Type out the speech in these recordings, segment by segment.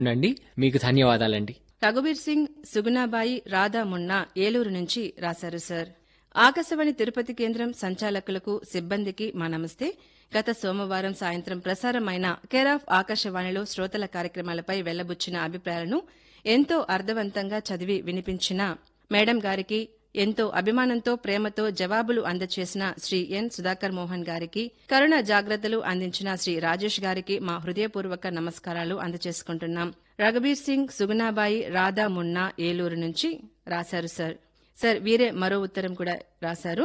ఉండండి మీకు ధన్యవాదాలండి రఘుబీర్ సింగ్ సుగుణాబాయి రాధా మున్నా ఏలూరు నుంచి రాశారు సార్ ఆకాశవాణి తిరుపతి కేంద్రం సంచాలకులకు సిబ్బందికి మా నమస్తే గత సోమవారం సాయంత్రం ప్రసారమైన కేర్ ఆఫ్ ఆకాశవాణిలో శ్రోతల కార్యక్రమాలపై వెళ్లబుచ్చిన అభిప్రాయాలను ఎంతో అర్థవంతంగా చదివి వినిపించిన మేడం గారికి ఎంతో అభిమానంతో ప్రేమతో జవాబులు అందచేసిన శ్రీ ఎన్ సుధాకర్ మోహన్ గారికి కరుణ జాగ్రత్తలు అందించిన శ్రీ రాజేష్ గారికి మా హృదయపూర్వక నమస్కారాలు అందచేసుకుంటున్నాం రఘుబీర్ సింగ్ సుగుణాబాయి రాధా మున్నా ఏలూరు నుంచి రాశారు సార్ సార్ వీరే మరో ఉత్తరం కూడా రాశారు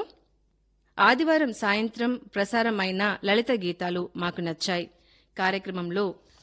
ఆదివారం సాయంత్రం ప్రసారమైన లలిత గీతాలు మాకు నచ్చాయి కార్యక్రమంలో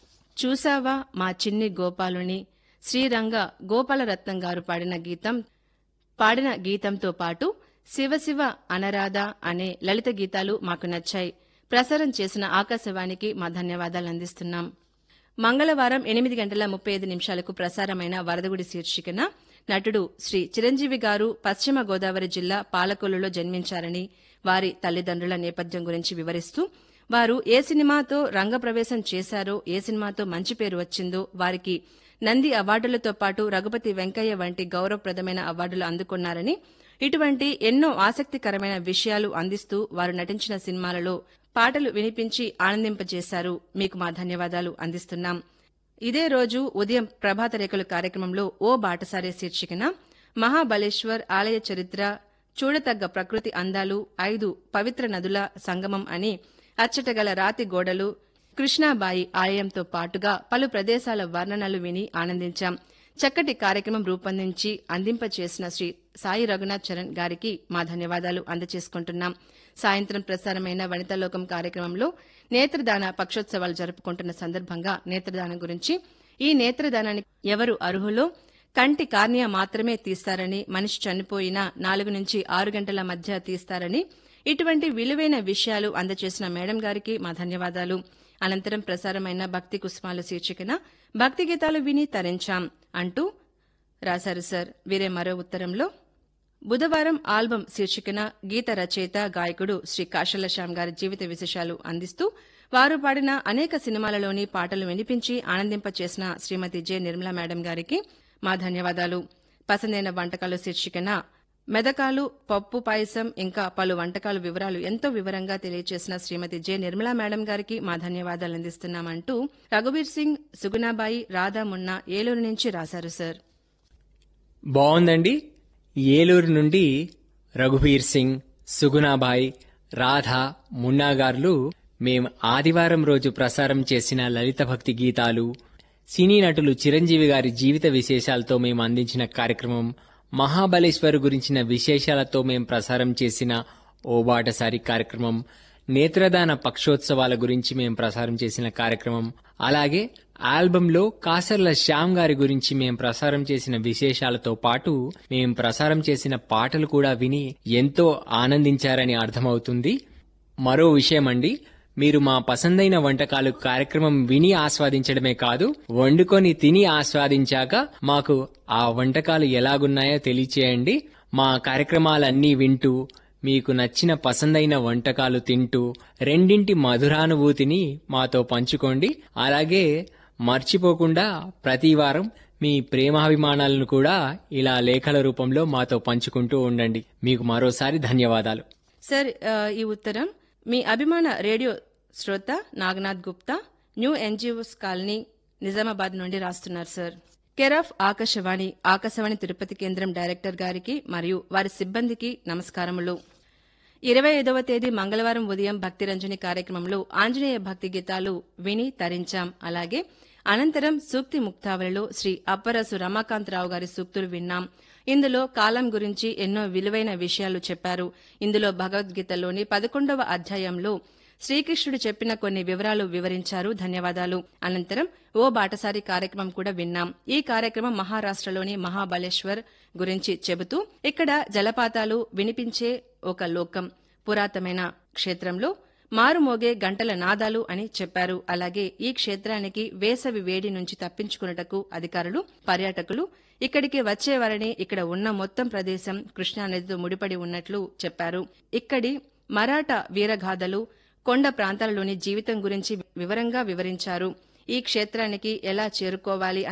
చూసావా మా చిన్ని గోపాలుని శ్రీరంగ గోపాలరత్నం గారు పాడిన గీతం పాడిన గీతంతో పాటు శివశివ అనరాధ అనే లలిత గీతాలు మాకు నచ్చాయి ప్రసారం చేసిన ఆకాశవాణికి మా ధన్యవాదాలు అందిస్తున్నాం మంగళవారం ఎనిమిది గంటల ముప్పై ఐదు నిమిషాలకు ప్రసారమైన వరదగుడి శీర్షికన నటుడు శ్రీ చిరంజీవి గారు పశ్చిమ గోదావరి జిల్లా పాలకొల్లులో జన్మించారని వారి తల్లిదండ్రుల నేపథ్యం గురించి వివరిస్తూ వారు ఏ సినిమాతో రంగప్రవేశం చేశారో ఏ సినిమాతో మంచి పేరు వచ్చిందో వారికి నంది అవార్డులతో పాటు రఘుపతి వెంకయ్య వంటి గౌరవప్రదమైన అవార్డులు అందుకున్నారని ఇటువంటి ఎన్నో ఆసక్తికరమైన విషయాలు అందిస్తూ వారు నటించిన సినిమాలలో పాటలు వినిపించి ఆనందింపజేశారు మీకు మా ధన్యవాదాలు అందిస్తున్నాం ఇదే రోజు ఉదయం ప్రభాత రేఖలు కార్యక్రమంలో ఓ బాటసారే శీర్షికన మహాబలేశ్వర్ ఆలయ చరిత్ర చూడతగ్గ ప్రకృతి అందాలు ఐదు పవిత్ర నదుల సంగమం అని అచ్చటగల రాతి గోడలు కృష్ణాబాయి ఆలయంతో పాటుగా పలు ప్రదేశాల వర్ణనలు విని ఆనందించాం చక్కటి కార్యక్రమం రూపొందించి అందింపచేసిన శ్రీ సాయి రఘునాథ్ చరణ్ గారికి మా ధన్యవాదాలు అందజేసుకుంటున్నాం సాయంత్రం ప్రసారమైన వనితాలోకం కార్యక్రమంలో నేత్రదాన పక్షోత్సవాలు జరుపుకుంటున్న సందర్భంగా నేత్రదానం గురించి ఈ నేత్రదానానికి ఎవరు అర్హులో కంటి కార్నియా మాత్రమే తీస్తారని మనిషి చనిపోయిన నాలుగు నుంచి ఆరు గంటల మధ్య తీస్తారని ఇటువంటి విలువైన విషయాలు అందజేసిన మేడం గారికి మా ధన్యవాదాలు అనంతరం ప్రసారమైన భక్తి కుసుమాల శీర్షికన భక్తి గీతాలు విని తరించాం అంటూ రాశారు సార్ వీరే మరో ఉత్తరంలో బుధవారం ఆల్బం శీర్షికన గీత రచయిత గాయకుడు శ్రీ కాశల శ్యామ్ గారి జీవిత విశేషాలు అందిస్తూ వారు పాడిన అనేక సినిమాలలోని పాటలు వినిపించి ఆనందింపచేసిన శ్రీమతి జె నిర్మలా మేడం గారికి మా ధన్యవాదాలు పసందైన వంటకాలు శీర్షికన మెదకాలు పప్పు పాయసం ఇంకా పలు వంటకాల వివరాలు ఎంతో వివరంగా తెలియజేసిన శ్రీమతి జె నిర్మలా మేడం గారికి మా ధన్యవాదాలు అందిస్తున్నామంటూ రఘుబీర్ సింగ్ సుగుణాబాయి రాధా మున్నా ఏలూరు నుంచి రాశారు సార్ బాగుందండి ఏలూరు నుండి రఘుబీర్ సింగ్ సుగుణాబాయ్ రాధా మున్నా గారులు మేం ఆదివారం రోజు ప్రసారం చేసిన లలిత భక్తి గీతాలు సినీ నటులు చిరంజీవి గారి జీవిత విశేషాలతో మేము అందించిన కార్యక్రమం మహాబలేశ్వర్ గురించిన విశేషాలతో మేం ప్రసారం చేసిన ఓబాటసారి కార్యక్రమం నేత్రదాన పక్షోత్సవాల గురించి మేం ప్రసారం చేసిన కార్యక్రమం అలాగే ఆల్బంలో కాసర్ల శ్యామ్ గారి గురించి మేం ప్రసారం చేసిన విశేషాలతో పాటు మేం ప్రసారం చేసిన పాటలు కూడా విని ఎంతో ఆనందించారని అర్థమవుతుంది మరో విషయమండి మీరు మా పసందైన వంటకాలు కార్యక్రమం విని ఆస్వాదించడమే కాదు వండుకొని తిని ఆస్వాదించాక మాకు ఆ వంటకాలు ఎలాగున్నాయో తెలియచేయండి మా కార్యక్రమాలన్నీ వింటూ మీకు నచ్చిన పసందైన వంటకాలు తింటూ రెండింటి మధురానుభూతిని మాతో పంచుకోండి అలాగే మర్చిపోకుండా ప్రతి వారం మీ ప్రేమాభిమానాలను కూడా ఇలా లేఖల రూపంలో మాతో పంచుకుంటూ ఉండండి మీకు మరోసారి ధన్యవాదాలు సార్ ఆ, ఈ ఉత్తరం మీ అభిమాన రేడియో శ్రోత Naganath Gupta new NGOs colony Nizamabad నుండి రాస్తున్నారు sir care of Akashvani Akashvani Tirupati కేంద్రం డైరెక్టర్ గారికి మరియు వారి సిబ్బందికి నమస్కారములు ఇరవై ఐదవ తేదీ మంగళవారం ఉదయం భక్తి రంజని కార్యక్రమంలో ఆంజనేయ భక్తి గీతాలు విని తరించాం అలాగే అనంతరం సూక్తి ముక్తావళిలో శ్రీ అప్పరసు రమాకాంతరావు గారి సూక్తులు విన్నాం ఇందులో కాలం గురించి ఎన్నో విలువైన విషయాలు చెప్పారు ఇందులో భగవద్గీతలోని పదకొండవ అధ్యాయంలో శ్రీకృష్ణుడు చెప్పిన కొన్ని వివరాలు వివరించారు ధన్యవాదాలు అనంతరం ఓ బాటసారి కార్యక్రమం కూడా విన్నాం ఈ కార్యక్రమం మహారాష్ట్రలోని మహాబలేశ్వర్ గురించి చెబుతూ ఇక్కడ జలపాతాలు వినిపించే ఒక లోకం పురాతనమైన క్షేత్రంలో మారుమోగే గంటల నాదాలు అని చెప్పారు అలాగే ఈ క్షేత్రానికి వేసవి వేడి నుంచి తప్పించుకున్నటకు అధికారులు పర్యాటకులు ఇక్కడికి వచ్చేవారని ఇక్కడ ఉన్న మొత్తం ప్రదేశం కృష్ణానదితో ముడిపడి ఉన్నట్లు చెప్పారు ఇక్కడి మరాఠా వీరగాథలు కొండ ప్రాంతాలలోని జీవితం గురించి వివరంగా వివరించారు ఈ క్షేత్రానికి ఎలా చేరుకోవాలి